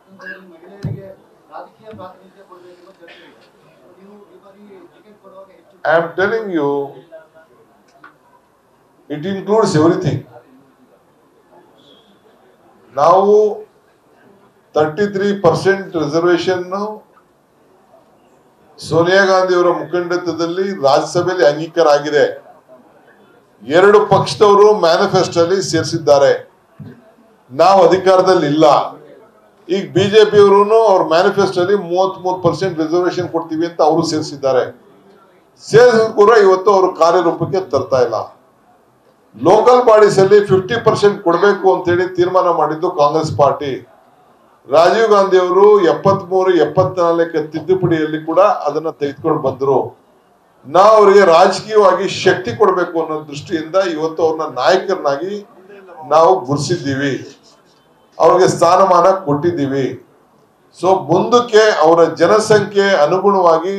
ಕ್ಷೇತ್ರದಲ್ಲಿ ಮಹಿಳೆಯರಿಗೆ ರಾಜಕೀಯ ಪ್ರಾತಿನಿಧ್ಯ ಕೊಡಬೇಕೆಂಬ ಚರ್ಚೆ ಇದೆ ನೀವು ಈ ಬಾರಿ ಟಿಕೆಟ್ ಕೊಡುವಾಗ ಹೆಚ್ಚು I am telling you, it includes everything. ನಾವು thirty three percent reservation Sonia Gandhi ಅವರ ಮುಖಂಡತ್ವದಲ್ಲಿ ರಾಜ್ಯಸಭೆಯಲ್ಲಿ ಅಂಗೀಕಾರ ಆಗಿದೆ ಎರಡು ಪಕ್ಷದವರು ಮ್ಯಾನಿಫೆಸ್ಟೋಲ್ಲಿ ಸೇರಿಸಿದ್ದಾರೆ ನಾವು ಅಧಿಕಾರದಲ್ಲಿ ಇಲ್ಲ ಈಗ ಬಿಜೆಪಿ ಅವರು ಅವ್ರ ಮ್ಯಾನಿಫೆಸ್ಟೋಲ್ಲಿ ಮೂವತ್ತ್ ಮೂರು ಪರ್ಸೆಂಟ್ ರಿಸರ್ವೇಶನ್ ಕೊಡ್ತೀವಿ ಅಂತ ಅವರು ಸೇರಿಸಿದ್ದಾರೆ ಸೇರಿಸಿದ್ರು ಕೂಡ ಇವತ್ತು ಅವರು ಕಾರ್ಯರೂಪಕ್ಕೆ ತರ್ತಾ ಇಲ್ಲ ಲೋಕಲ್ ಬಾಡೀಸ್ ಅಲ್ಲಿ ಫಿಫ್ಟಿ ಪರ್ಸೆಂಟ್ ಕೊಡಬೇಕು ಅಂತೇಳಿ ತೀರ್ಮಾನ ಮಾಡಿದ್ದು ಕಾಂಗ್ರೆಸ್ ಪಾರ್ಟಿ ರಾಜೀವ್ ಗಾಂಧಿ ಅವರು ಎಪ್ಪತ್ಮೂರು ಎಪ್ಪತ್ನಾಲ್ಕ ತಿದ್ದುಪಡಿಯಲ್ಲಿ ಕೂಡ ಅದನ್ನ ತೆಗೆದುಕೊಂಡು ಬಂದ್ರು ನಾವು ಅವರಿಗೆ ರಾಜಕೀಯವಾಗಿ ಶಕ್ತಿ ಕೊಡಬೇಕು ಅನ್ನೋ ದೃಷ್ಟಿಯಿಂದ ಇವತ್ತು ಅವ್ರನ್ನ ನಾಯಕರನ್ನಾಗಿ ನಾವು ಗುರುಸಿದ್ದೀವಿ ಅವ್ರಿಗೆ ಸ್ಥಾನಮಾನ ಕೊಟ್ಟಿದ್ದೀವಿ ಸೊ ಮುಂದಕ್ಕೆ ಅವರ ಜನಸಂಖ್ಯೆ ಅನುಗುಣವಾಗಿ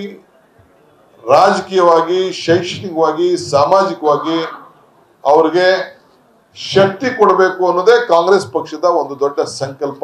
ರಾಜಕೀಯವಾಗಿ ಶೈಕ್ಷಣಿಕವಾಗಿ ಸಾಮಾಜಿಕವಾಗಿ ಅವ್ರಿಗೆ ಶಕ್ತಿ ಕೊಡಬೇಕು ಅನ್ನೋದೇ ಕಾಂಗ್ರೆಸ್ ಪಕ್ಷದ ಒಂದು ದೊಡ್ಡ ಸಂಕಲ್ಪ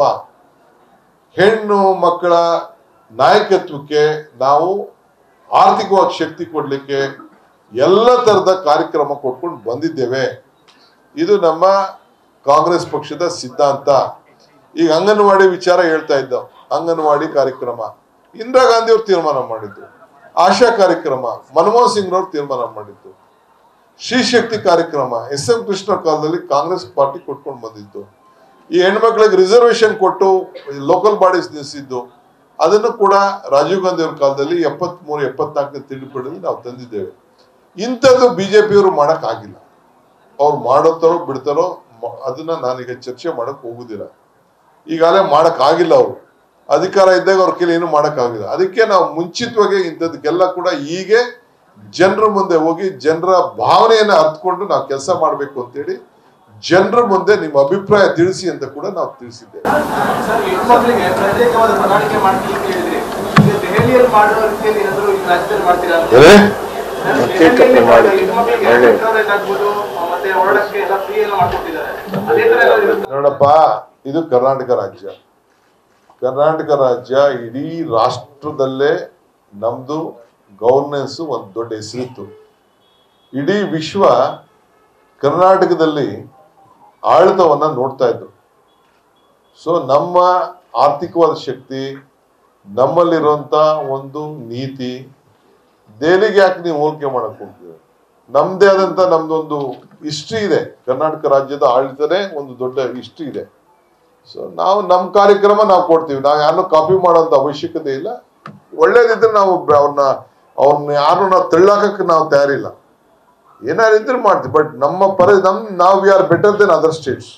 ಹೆಣ್ಣು ಮಕ್ಕಳ ನಾಯಕತ್ವಕ್ಕೆ ನಾವು ಆರ್ಥಿಕವಾಗಿ ಶಕ್ತಿ ಕೊಡಲಿಕ್ಕೆ ಎಲ್ಲ ತರದ ಕಾರ್ಯಕ್ರಮ ಕೊಟ್ಕೊಂಡು ಬಂದಿದ್ದೇವೆ ಇದು ನಮ್ಮ ಕಾಂಗ್ರೆಸ್ ಪಕ್ಷದ ಸಿದ್ಧಾಂತ ಈಗ ಅಂಗನವಾಡಿ ವಿಚಾರ ಹೇಳ್ತಾ ಇದ್ದ ಅಂಗನವಾಡಿ ಕಾರ್ಯಕ್ರಮ ಇಂದಿರಾ ಗಾಂಧಿ ಅವರು ತೀರ್ಮಾನ ಮಾಡಿದ್ದು ಆಶಾ ಕಾರ್ಯಕ್ರಮ ಮನಮೋಹನ್ ಸಿಂಗ್ ರವರು ತೀರ್ಮಾನ ಮಾಡಿದ್ದು ಶ್ರೀ ಶಕ್ತಿ ಕಾರ್ಯಕ್ರಮ ಎಸ್ ಎಂ ಕೃಷ್ಣ ಕಾಲದಲ್ಲಿ ಕಾಂಗ್ರೆಸ್ ಪಾರ್ಟಿ ಕೊಟ್ಕೊಂಡು ಬಂದಿದ್ದು ಈ ಹೆಣ್ಮಕ್ಳಿಗೆ ರಿಸರ್ವೇಶನ್ ಕೊಟ್ಟು ಲೋಕಲ್ ಬಾಡೀಸ್ ನಿಲ್ಲಿಸಿದ್ದು ಅದನ್ನು ಕೂಡ ರಾಜೀವ್ ಗಾಂಧಿ ಅವ್ರ ಕಾಲದಲ್ಲಿ ಎಪ್ಪತ್ಮೂರು ಎಪ್ಪತ್ನಾಲ್ಕನೇ ತಿದ್ದುಪಡಿಯಲ್ಲಿ ನಾವು ತಂದಿದ್ದೇವೆ ಇಂಥದ್ದು ಬಿಜೆಪಿಯವರು ಮಾಡಕ್ ಆಗಿಲ್ಲ ಅವ್ರು ಮಾಡುತ್ತಾರೋ ಬಿಡ್ತಾರೋ ಮ- ಅದನ್ನ ನಾನೀಗ ಚರ್ಚೆ ಮಾಡಕ್ ಹೋಗುದಿಲ್ಲ ಈಗಾಗಲೇ ಮಾಡಕ್ ಆಗಿಲ್ಲ ಅವರು ಅಧಿಕಾರ ಇದ್ದಾಗ ಅವ್ರ ಕೈಲಿ ಏನು ಮಾಡಕ್ ಆಗಿಲ್ಲ ಅದಕ್ಕೆ ನಾವು ಮುಂಚಿತವಾಗಿ ಇಂಥದಕ್ಕೆಲ್ಲ ಕೂಡ ಹೀಗೆ ಜನರ ಮುಂದೆ ಹೋಗಿ ಜನರ ಭಾವನೆಯನ್ನ ಅರ್ಥಕೊಂಡು ನಾವು ಕೆಲಸ ಮಾಡಬೇಕು ಅಂತೇಳಿ ಜನರ ಮುಂದೆ ನಿಮ್ಮ ಅಭಿಪ್ರಾಯ ತಿಳಿಸಿ ಅಂತ ಕೂಡ ನಾವು ತಿಳಿಸಿದ್ದೇವೆ ಸರ್ ಹೆಣ್ಮಕ್ಳಿಗೆ ಪ್ರತ್ಯೇಕವಾದ ಪ್ರಣಾಳಿಕೆ ಮಾಡ್ತೀವಿ ಅಂತ ಹೇಳಿದ್ರಿ ಈಗ ದೆಹಲಿಯಲ್ಲಿ ಮಾಡುವ ರೀತಿಯಲ್ಲಿ ಏನಾದ್ರು ಈ ರಾಜ್ಯದಲ್ಲಿ ಮಾಡ್ತೀರಾ ಅಂತ ಏನೇ? ದೆಹಲಿಯಲ್ಲಿ ಮಾಡುವ ಹೆಣ್ಮಕ್ಳಿಗೆ ಮೆಟ್ರೋ ಆಗ್ಬೋದು ಮತ್ತೆ ಹೊರಡಕ್ಕೆ ಎಲ್ಲ ಫ್ರೀ ಎಲ್ಲ ಮಾಡ್ಕೊಟ್ಟಿದ್ದಾರೆ ಅದೇ ತರ ಏನಾದ್ರು ಇರುತ್ತಾ? ನೋಡಪ್ಪ ಇದು ಕರ್ನಾಟಕ ರಾಜ್ಯ ಕರ್ನಾಟಕ ರಾಜ್ಯ ಇಡೀ ರಾಷ್ಟ್ರದಲ್ಲೇ ನಮ್ದು ಗವರ್ನೆನ್ಸ್ ಒಂದು ದೊಡ್ಡ ಹೆಸರಿತ್ತು ಇಡೀ ವಿಶ್ವ ಕರ್ನಾಟಕದಲ್ಲಿ ಆಡಳಿತವನ್ನ ನೋಡ್ತಾ ಇದ್ರು ಸೊ ನಮ್ಮ ಆರ್ಥಿಕವಾದ ಶಕ್ತಿ ನಮ್ಮಲ್ಲಿರುವಂತ ಒಂದು ನೀತಿ ದೆಹಲಿಗೆ ಯಾಕೆ ನೀವು ಹೋಲಿಕೆ ಮಾಡಕ್ ಹೋಗ್ತೀವಿ ನಮ್ದೇ ಆದಂತ ನಮ್ದೊಂದು ಹಿಸ್ಟ್ರಿ ಇದೆ ಕರ್ನಾಟಕ ರಾಜ್ಯದ ಆಡಳಿತನೇ ಒಂದು ದೊಡ್ಡ ಹಿಸ್ಟ್ರಿ ಇದೆ ಸೊ ನಾವು ನಮ್ಮ ಕಾರ್ಯಕ್ರಮ ನಾವು ಕೊಡ್ತೀವಿ ನಾವು ಯಾರನ್ನೂ ಕಾಪಿ ಮಾಡೋಂಥ ಅವಶ್ಯಕತೆ ಇಲ್ಲ ಒಳ್ಳೇದಿದ್ರೆ ನಾವು ಬ- ಅವ್ರನ್ನ ಅವ್ರನ್ನ ಯಾರು ನಾವು ತಳ್ಳಾಕಕ್ಕೆ ನಾವು ತಯಾರಿಲ್ಲ ಏನಾರು ಇದ್ರೆ ಮಾಡ್ತೀವಿ ಬಟ್ ನಮ್ಮ ಪರ ನಮ್ ನಾವು we are better than other states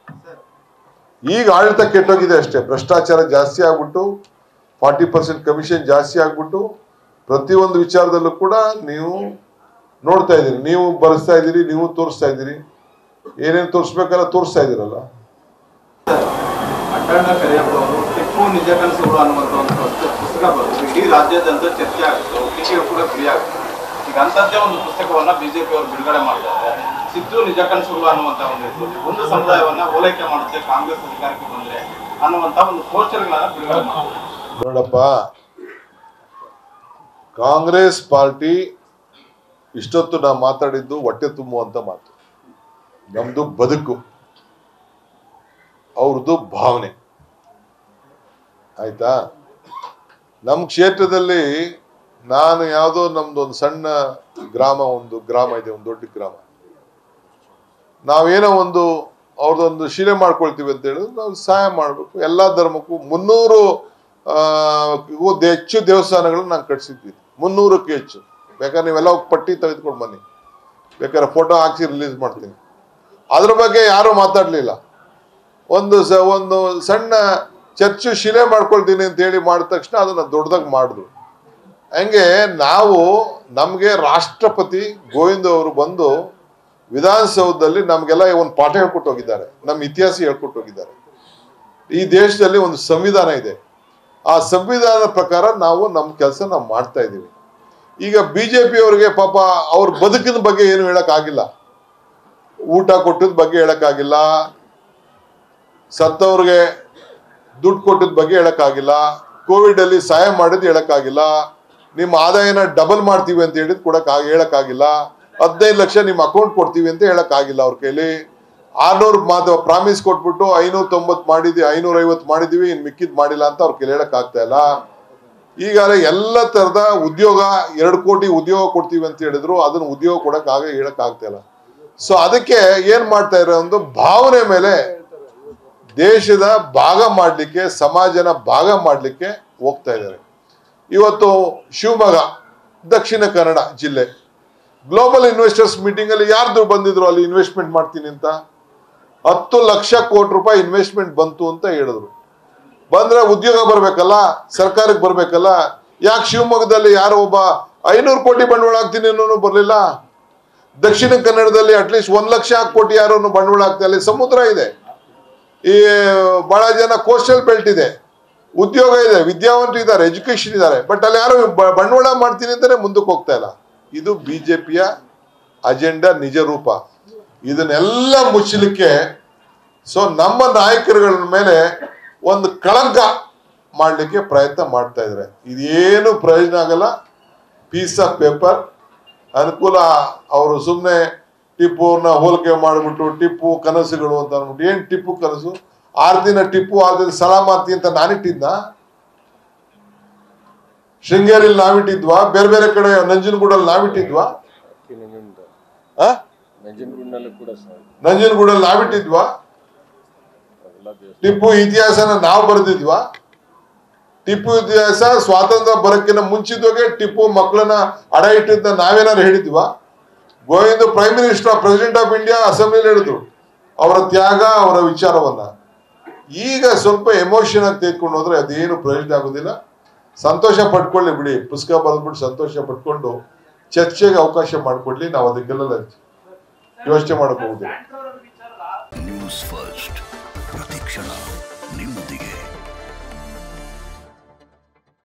ಈಗ ಆಡಳಿತ ಕೆಟ್ಟೋಗಿದೆ ಅಷ್ಟೇ ಭ್ರಷ್ಟಾಚಾರ ಜಾಸ್ತಿ ಆಗ್ಬಿಟ್ಟು ಫಾರ್ಟಿ ಪರ್ಸೆಂಟ್ ಕಮಿಷನ್ ಜಾಸ್ತಿ ಆಗ್ಬಿಟ್ಟು ಪ್ರತಿಯೊಂದು ವಿಚಾರದಲ್ಲೂ ಕೂಡ ನೀವು ನೋಡ್ತಾ ಇದ್ದೀರಿ ನೀವು ಬರೆಸ್ತಾ ಇದ್ದೀರಿ ನೀವು ತೋರಿಸ್ತಾ ಇದ್ದೀರಿ ಏನೇನು ತೋರಿಸ್ಬೇಕಲ್ಲ ತೋರಿಸ್ತಾ ಇದ್ದೀರಲ್ಲ ಅಡ್ಡಣ್ಣ ಕರಿಯಪ್ಪ ಅವರು ಟಿಪ್ಪು ನಿಜ ಕನಸುಗಳು ಅನ್ನುವಂಥ ಒಂದು ಪುಸ್ತಕ ಪುಸ್ತಕ ಬರೆದು ಇಡೀ ರಾಜ್ಯಾದ್ಯಂತ ಚರ್ಚೆ ಆಗುತ್ತೆ ಟಿಕೆಟ್ ಕೂಡ ಫ್ರೀ ಆಗುತ್ತೆ ಈಗ ಅಂಥದ್ದೇ ಒಂದು ಪುಸ್ತಕವನ್ನ ಬಿಜೆಪಿ ಅವರು ಬಿಡುಗಡೆ ಮಾಡ್ತಾರೆ ಸಿದ್ದು ನಿಜ ಕನಸುಗಳು ಅನ್ನುವಂಥ ಒಂದು ಹೆಸರು ಒಂದು ಸಮುದಾಯವನ್ನ ಓಲೈಕೆ ಮಾಡುತ್ತೆ ಕಾಂಗ್ರೆಸ್ ಅಧಿಕಾರಕ್ಕೆ ಬಂದ್ರೆ ಅನ್ನುವಂಥ ಒಂದು ಪೋಸ್ಟರ್ಗಳನ್ನ ಬಿಡುಗಡೆ ಮಾಡ್ತಾರೆ ನೋಡಪ್ಪ ಕಾಂಗ್ರೆಸ್ ಪಾರ್ಟಿ ಇಷ್ಟೊತ್ತು ನಾವು ಮಾತಾಡಿದ್ದು ಹೊಟ್ಟೆ ತುಂಬುವಂತ ಮಾತು ನಮ್ದು ಬದುಕು ಅವ್ರದ್ದು ಭಾವನೆ ಆಯ್ತಾ ನಮ್ಮ ಕ್ಷೇತ್ರದಲ್ಲಿ ನಾನು ಯಾವುದೋ ನಮ್ದು ಒಂದು ಸಣ್ಣ ಗ್ರಾಮ ಒಂದು ಗ್ರಾಮ ಇದೆ ಒಂದು ದೊಡ್ಡ ಗ್ರಾಮ ನಾವೇನೋ ಒಂದು ಅವ್ರದ್ದೊಂದು ಶಿಲೆ ಮಾಡ್ಕೊಳ್ತೀವಿ ಅಂತ ಹೇಳಿದ್ರೆ ನಾವು ಸಹಾಯ ಮಾಡಬೇಕು ಎಲ್ಲಾ ಧರ್ಮಕ್ಕೂ ಮುನ್ನೂರು ಆ, ಇವು ದೆ- ಹೆಚ್ಚು ದೇವಸ್ಥಾನಗಳನ್ನ ನಾನು ಕಟ್ಸಿದ್ದೀನಿ ಮುನ್ನೂರಕ್ಕೆ ಹೆಚ್ಚು ಬೇಕಾದ್ರೆ ನೀವೆಲ್ಲ ಹೋಗಿ ಪಟ್ಟಿ ತೆಗೆದುಕೊಂಡು ಬನ್ನಿ ಬೇಕಾದ್ರೆ ಫೋಟೋ ಹಾಕ್ಸಿ ರಿಲೀಸ್ ಮಾಡ್ತೀನಿ ಅದ್ರ ಬಗ್ಗೆ ಯಾರು ಮಾತಾಡ್ಲಿಲ್ಲ ಒಂದು ಸ ಒಂದು ಸಣ್ಣ ಚರ್ಚು ಶಿಲೆ ಮಾಡ್ಕೊಳ್ತೀನಿ ಅಂತ ಹೇಳಿ ಮಾಡಿದ ತಕ್ಷಣ ಅದನ್ನ ದೊಡ್ಡದಾಗಿ ಮಾಡಿದ್ರು ಹಂಗೆ ನಾವು ನಮಗೆ ರಾಷ್ಟ್ರಪತಿ ಗೋವಿಂದ ಅವರು ಬಂದು ವಿಧಾನಸೌಧದಲ್ಲಿ ನಮಗೆಲ್ಲ ಒಂದು ಪಾಠ ಹೇಳ್ಕೊಟ್ಟು ಹೋಗಿದ್ದಾರೆ ನಮ್ಮ ಇತಿಹಾಸ ಹೇಳ್ಕೊಟ್ಟು ಹೋಗಿದ್ದಾರೆ ಈ ದೇಶದಲ್ಲಿ ಒಂದು ಸಂವಿಧಾನ ಇದೆ ಆ ಸಂವಿಧಾನದ ಪ್ರಕಾರ ನಾವು ನಮ್ಮ ಕೆಲಸ ನಾವು ಮಾಡ್ತಾ ಇದ್ದೀವಿ ಈಗ ಬಿಜೆಪಿ ಅವರಿಗೆ ಪಾಪ ಅವ್ರ ಬದುಕಿನ ಬಗ್ಗೆ ಏನು ಹೇಳಕ್ ಆಗಿಲ್ಲ ಊಟ ಕೊಟ್ಟದ ಬಗ್ಗೆ ಹೇಳಕ್ ಆಗಿಲ್ಲ ಸತ್ತವ್ರಿಗೆ ದುಡ್ಡು ಕೊಟ್ಟಿದ ಬಗ್ಗೆ ಹೇಳಕ್ಕಾಗಿಲ್ಲ ಕೋವಿಡ್ ಅಲ್ಲಿ ಸಹಾಯ ಮಾಡಿದ್ ಹೇಳಕ್ಕಾಗಿಲ್ಲ ನಿಮ್ಮ ಆದಾಯನ ಡಬಲ್ ಮಾಡ್ತೀವಿ ಅಂತ ಹೇಳಿದ್ ಕೊಡಕ್ ಹೇಳಕ್ಕಾಗಿಲ್ಲ ಹದಿನೈದು ಲಕ್ಷ ನಿಮ್ಮ ಅಕೌಂಟ್ ಕೊಡ್ತೀವಿ ಅಂತ ಹೇಳಕ್ಕಾಗಿಲ್ಲ ಅವ್ರ ಕೈಲಿ ಆರ್ನೂರು ಮಾತು ಪ್ರಾಮಿಸ್ ಕೊಟ್ಬಿಟ್ಟು ಐನೂರ ತೊಂಬತ್ ಮಾಡಿದ್ವಿ ಐನೂರ ಐವತ್ತು ಮಾಡಿದೀವಿ ಇನ್ ಮಿಕ್ಕಿದ್ ಮಾಡಿಲ್ಲ ಅಂತ ಅವ್ರ ಕೈಲಿ ಹೇಳಕ್ ಆಗ್ತಾ ಇಲ್ಲ ಈಗಾಗಲೇ ಎಲ್ಲ ತರದ ಉದ್ಯೋಗ ಎರಡು ಕೋಟಿ ಉದ್ಯೋಗ ಕೊಡ್ತೀವಿ ಅಂತ ಹೇಳಿದ್ರು ಅದನ್ನ ಉದ್ಯೋಗ ಕೊಡಕ್ ಆಗ ಹೇಳಕ್ ಆಗ್ತಾ ಇಲ್ಲ ಸೊ ಅದಕ್ಕೆ ಏನ್ ಮಾಡ್ತಾ ಇರೋ ಒಂದು ಭಾವನೆ ಮೇಲೆ ದೇಶದ ಭಾಗ ಮಾಡ್ಲಿಕ್ಕೆ ಸಮಾಜನ ಭಾಗ ಮಾಡ್ಲಿಕ್ಕೆ ಹೋಗ್ತಾ ಇದ್ದಾರೆ ಇವತ್ತು ಶಿವಮೊಗ್ಗ ದಕ್ಷಿಣ ಕನ್ನಡ ಜಿಲ್ಲೆ ಗ್ಲೋಬಲ್ ಇನ್ವೆಸ್ಟರ್ಸ್ ಮೀಟಿಂಗ್ ಅಲ್ಲಿ ಯಾರ್ದು ಬಂದಿದ್ರು ಅಲ್ಲಿ ಇನ್ವೆಸ್ಟ್ಮೆಂಟ್ ಮಾಡ್ತೀನಿ ಅಂತ ಹತ್ತು ಲಕ್ಷ ಕೋಟಿ ರೂಪಾಯಿ ಇನ್ವೆಸ್ಟ್ಮೆಂಟ್ ಬಂತು ಅಂತ ಹೇಳಿದ್ರು ಬಂದ್ರೆ ಉದ್ಯೋಗ ಬರ್ಬೇಕಲ್ಲ ಸರ್ಕಾರಕ್ಕೆ ಬರ್ಬೇಕಲ್ಲ ಯಾಕೆ ಶಿವಮೊಗ್ಗದಲ್ಲಿ ಯಾರೋ ಒಬ್ಬ ಐನೂರು ಕೋಟಿ ಬಂಡವಾಳ ಹಾಕ್ತೀನಿ ಅನ್ನೋನು ಬರ್ಲಿಲ್ಲ ದಕ್ಷಿಣ ಕನ್ನಡದಲ್ಲಿ ಅಟ್ಲೀಸ್ಟ್ ಒಂದ್ ಲಕ್ಷ ಕೋಟಿ ಯಾರನ್ನು ಬಂಡವಾಳ ಆಗ್ತಾ ಅಲ್ಲಿ ಸಮುದ್ರ ಇದೆ ಈ ಬಹಳ ಜನ ಕೋಸ್ಟಲ್ ಬೆಲ್ಟ್ ಇದೆ ಉದ್ಯೋಗ ಇದೆ ವಿದ್ಯಾವಂತರು ಇದ್ದಾರೆ ಎಜುಕೇಶನ್ ಇದ್ದಾರೆ ಬಟ್ ಅಲ್ಲಿ ಯಾರು ಬ- ಬಂಡವಾಳ ಮಾಡ್ತೀನಿ ಅಂತಾನೆ ಮುಂದಕ್ಕೆ ಹೋಗ್ತಾ ಇಲ್ಲ ಇದು ಬಿಜೆಪಿಯ ಅಜೆಂಡಾ ನಿಜ ರೂಪ ಇದನ್ನೆಲ್ಲ ಮುಚ್ಚಲಿಕ್ಕೆ ಸೊ ನಮ್ಮ ನಾಯಕರುಗಳ ಮೇಲೆ ಒಂದು ಕಳಂಕ ಮಾಡಲಿಕ್ಕೆ ಪ್ರಯತ್ನ ಮಾಡ್ತಾ ಇದ್ದಾರೆ ಇದೇನು ಪ್ರಯೋಜನ ಆಗಲ್ಲ ಪೀಸ್ ಆಫ್ ಪೇಪರ್ ಅನುಕೂಲ ಅವರು ಸುಮ್ಮನೆ ಟಿಪ್ಪುನ ಹೋಲಿಕೆ ಮಾಡಿಬಿಟ್ಟು ಟಿಪ್ಪು ಕನಸುಗಳು ಅಂತ ಅಂದ್ಬಿಟ್ಟು ಏನ್ ಟಿಪ್ಪು ಕನಸು ಆರು ದಿನ ಟಿಪ್ಪು ಆರು ದಿನ ಸಲಾಮಾತಿ ಅಂತ ನಾನಿಟ್ಟಿದ್ನ ಶೃಂಗೇರಿಲಿ ನಾವಿಟ್ಟಿದ್ವಾ ಬೇರೆ ಬೇರೆ ಕಡೆ ನಂಜನಗೂಡಲ್ಲಿ ನಾವಿಟ್ಟಿದ್ವಾ ಆ ನಂಜನಗೂಡಿನಲ್ಲೂ ಕೂಡ ಸರ್ ನಂಜನಗೂಡಲ್ಲಿ ನಾವಿಟ್ಟಿದ್ವಾ ಅವೆಲ್ಲ ದೇವಸ್ಥಾನ ಟಿಪ್ಪು ಇತಿಹಾಸನ ನಾವು ಬರೆದಿದ್ವಾ ಟಿಪ್ಪು ಇತಿಹಾಸ ಸ್ವಾತಂತ್ರ್ಯ ಬರಕ್ಕಿಂತ ಮುಂಚಿದ್ವಾಗೆ ಟಿಪ್ಪು ಮಕ್ಕಳನ್ನ ಅಡ ಇಟ್ಟಿದ್ದ ನಾವೇನಾರು ಹೇಳಿದ್ವಾ Govinda prime minister president of India ಅಸೆಂಬ್ಲಿಲಿ ಹೇಳಿದ್ರು ಅವರ ತ್ಯಾಗ ಅವರ ವಿಚಾರವನ್ನ ಈಗ ಸ್ವಲ್ಪ ಎಮೋಷನ್ ಆಗಿ ತೆಗೆದುಕೊಂಡು ಹೋದ್ರೆ ಅದೇನು ಪ್ರಯೋಜನ ಆಗೋದಿಲ್ಲ ಸಂತೋಷ ಪಟ್ಕೊಳ್ಳಿ ಬಿಡಿ ಪುಸ್ತಕ ಬರೆದ್ಬಿಟ್ಟು ಸಂತೋಷ ಪಟ್ಕೊಂಡು ಚರ್ಚೆಗೆ ಅವಕಾಶ ಮಾಡಿಕೊಡ್ಲಿ ನಾವು ಅದಕ್ಕೆಲ್ಲ ಯೋಚನೆ ಮಾಡಕ್ ಹೋಗುದಿಲ್ಲ ನ್ಯೂಸ್ ಫಸ್ಟ್ ಪ್ರತಿಕ್ಷಣ ನಿಮ್ಮೊಂದಿಗೆ